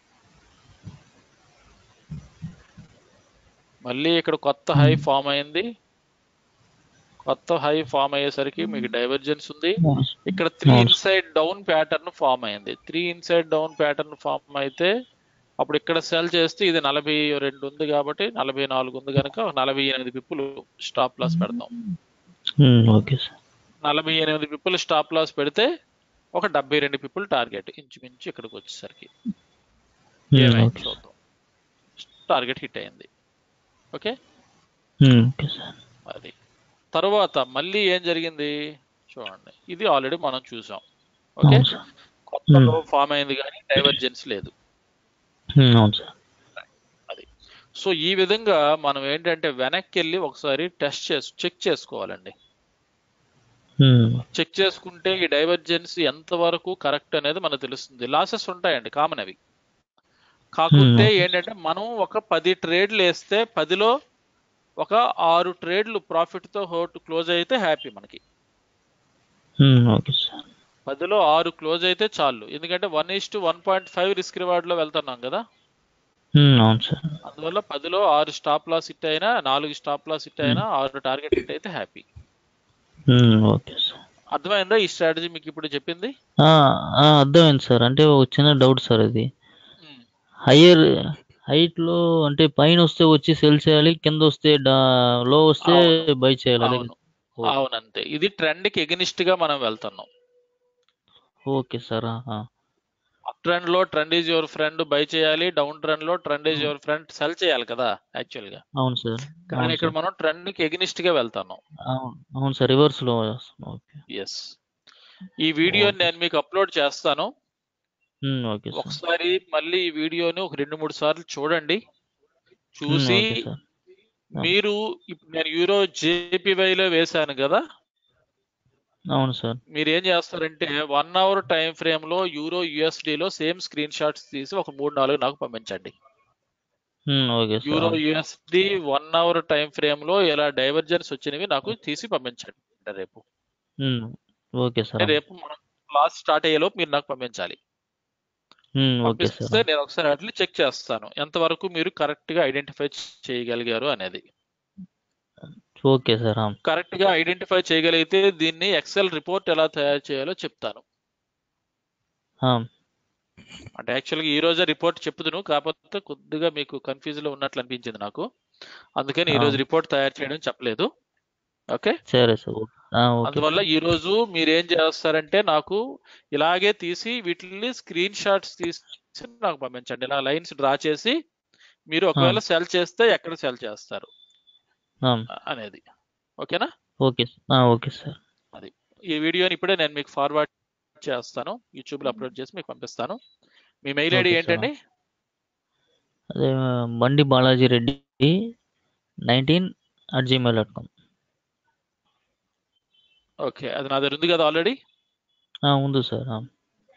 మళ్ళీ ఇక్కడ కొత్త హై ఫామ్ అయింది కొత్త హై ఫామ్ అయ్యేసరికి మీకు డైవర్జెన్స్ ఉంది ఇక్కడ త్రీ అవును. ఇన్సైడ్ డౌన్ ప్యాటర్న్ ఫామ్ అయింది three inside down pattern form అయితే అప్పుడు ఇక్కడ సెల్ చేస్తే ఇది నలభై రెండు ఉంది కాబట్టి నలభై నాలుగు ఉంది కనుక నలభై ఎనిమిది పిప్పులు స్టాప్ లాస్ పెడతాం Hmm. ఓకే సార్ నలభై ఎనిమిది పిప్పులు స్టాప్ లాస్ పెడితే ఒక డెబ్బై రెండు పిప్పులు టార్గెట్ ఇంచుమించు ఇక్కడికి వచ్చేసరికి Hmm. ఏమైంది ఓకే చూద్దాం టార్గెట్ హిట్ అయింది ఓకే Hmm. ఓకే సార్ అది తర్వాత మళ్ళీ ఏం జరిగింది చూడండి ఇది ఆల్రెడీ మనం చూసాం ఓకే అవును సార్ కొత్తలో ఫామ్ అయింది కానీ డైవర్జెన్స్ లేదు Hmm. అవును సార్ అది సో ఈ విధంగా మనం ఏంటంటే వెనక్కి వెళ్ళి ఒకసారి టెస్ట్ చేసి చెక్ చేసుకోవాలండి Hmm. చెక్ చేసుకుంటే ఈ డైవర్జెన్స్ ఎంతవరకు కరెక్ట్ అనేది మనకు తెలుస్తుంది లాసెస్ ఉంటాయండి కామన్ అవి కాకుంటే Hmm. ఏంటంటే మనం ఒక పది ట్రేడ్లు వేస్తే పదిలో ఒక ఆరు ట్రేడ్లు ప్రాఫిట్ తో హోట్ క్లోజ్ అయితే హ్యాపీ మనకి Hmm. ఓకే సార్ పదిలో ఆరు క్లోజ్ అయితే చాలు ఎందుకంటే one is to one point five risk reward లో వెళ్తున్నాం కదా ఉమ్, అవును సార్ అందువల్ల పదిలో ఆరు స్టాప్ లాస్ హిట్ అయినా నాలుగు స్టాప్ లాస్ హిట్ అయినా ఆరు టార్గెట్ హిట్ అయితే హ్యాపీ ఉమ్, ఓకే సార్ అర్థమైందా ఈ స్ట్రాటజీ మీకు ఇప్పుడు చెప్పింది ఆ, ఆ, అర్థమైంది సార్ అంటే ఒక చిన్న డౌట్ సార్ అది ఉమ్. హయ్యర్ హైట్ లో అంటే పైన వస్తే వచ్చి సెల్ చేయాలి కింద వస్తే లో వస్తే అవును. బై చేయాలి అలాగే అవును అవునంతే ఇది ట్రెండ్ కి ఎగనిస్ట్ గా మనం వెళ్తున్నాం ఓకే సార్ ఆ, ఆ. అప్ ట్రెండ్ లో trend is your friend buy చేయాలి డౌన్ ట్రెండ్ లో trend is your friend sell చేయాలి కదా యాక్చువల్ గా అవును సార్ కానీ అవును ఇక్కడ సార్ మనం ట్రెండ్ కి ఎగనిస్ట్ గా వెళ్తున్నాం అవును అవును సార్ రివర్స్ లో వస్తున్నాం. ఓకే ఎస్ ఈ వీడియో ఓకే నేను మీకు అప్లోడ్ చేస్తాను ఉమ్, ఓకే సార్ ఒకసారి మళ్ళీ ఈ వీడియోని ఒక రెండు మూడు సార్లు చూడండి ఉమ్, చూసి ఓకే సార్ మీరు ఇప్పుడు నేను యూరో JPY లో వేశాను కదా అవును సార్ మీరు ఏం చేస్తారంటే వన్ అవర్ టైం ఫ్రేమ్ లో యూరో USD లో సేమ్ స్క్రీన్ షాట్స్ తీసి ఒక మూడు నాలుగు నాకు పంపించండి ఉమ్, ఓకే సార్ యూరో అవును. USD one hour time frame లో ఎలా డైవర్జెన్స్ వచ్చినవి నాకు తీసి పంపించండి రేపు ఉమ్, ఓకే సార్ అవును. రేపు మనం క్లాస్ స్టార్ట్ అయ్యేలోపు మీరు నాకు పంపించాలి ఉమ్, ఓకే సార్ పంపిస్తే నేను ఒకసారి అట్లా చెక్ చేస్తాను ఎంతవరకు మీరు కరెక్ట్ గా ఐడెంటిఫై చేయగలిగారు అనేది ఓకే సార్ ఆ. కరెక్ట్ గా ఐడెంటిఫై చేయగలిగితే దీన్ని ఎక్సెల్ రిపోర్ట్ ఎలా తయారు చేయాలో చెప్తాను ఆ, అంటే యాక్చువల్గా ఈ రోజే రిపోర్ట్ చెప్పుదును కాకపోతే కొద్దిగా మీకు కన్ఫ్యూజ్ లో ఉన్నట్లు అనిపించింది నాకు అందుకని ఈ ఆ. రోజు రిపోర్ట్ తయారు చేయడం చెప్పలేదు ఓకే సరే సార్ ఓకే ఆ, ఓకే అందువల్ల ఈ రోజు మీరు ఏం చేస్తారంటే నాకు ఇలాగే తీసి వీటిని స్క్రీన్ షాట్స్ తీసి నాకు పంపించండి ఇలా లైన్స్ డ్రా చేసి మీరు ఒకవేళ సెల్ చేస్తే ఎక్కడ సెల్ చేస్తారు ఆ, అ- అనేది ఓకేనా ఓకే ఆ, ఓకే సార్ ఈ వీడియోని ఇప్పుడే నేను మీకు ఫార్వర్డ్ చేస్తాను యూట్యూబ్ లో అప్లోడ్ చేసి మీకు పంపిస్తాను మీ మెయిల్ ఐడి ఓకే సార్. ఏంటండి అదే Bandi Balaji Reddy nineteen at gmail dot com okay అది నా దగ్గర ఉంది కదా ఆల్రెడీ ఉంది సార్ ఆ.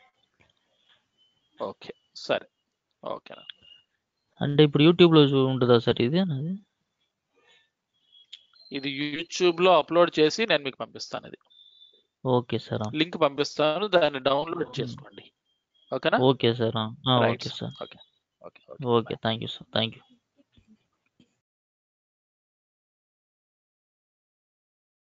ఓకే సరే ఓకే అంటే ఇప్పుడు యూట్యూబ్లో చూ- ఉంటుందా సార్ ఇది నాది ఇది యూట్యూబ్ లో అప్లోడ్ చేసి నేను మీకు పంపిస్తాను ఇది ఓకే సార్ ఆ. లింక్ పంపిస్తాను దాన్ని డౌన్లోడ్ చేసుకోండి ఓకేనా ఓకే సార్ ఆ. ఆ, right okay sir okay okay okay thank you sir thank you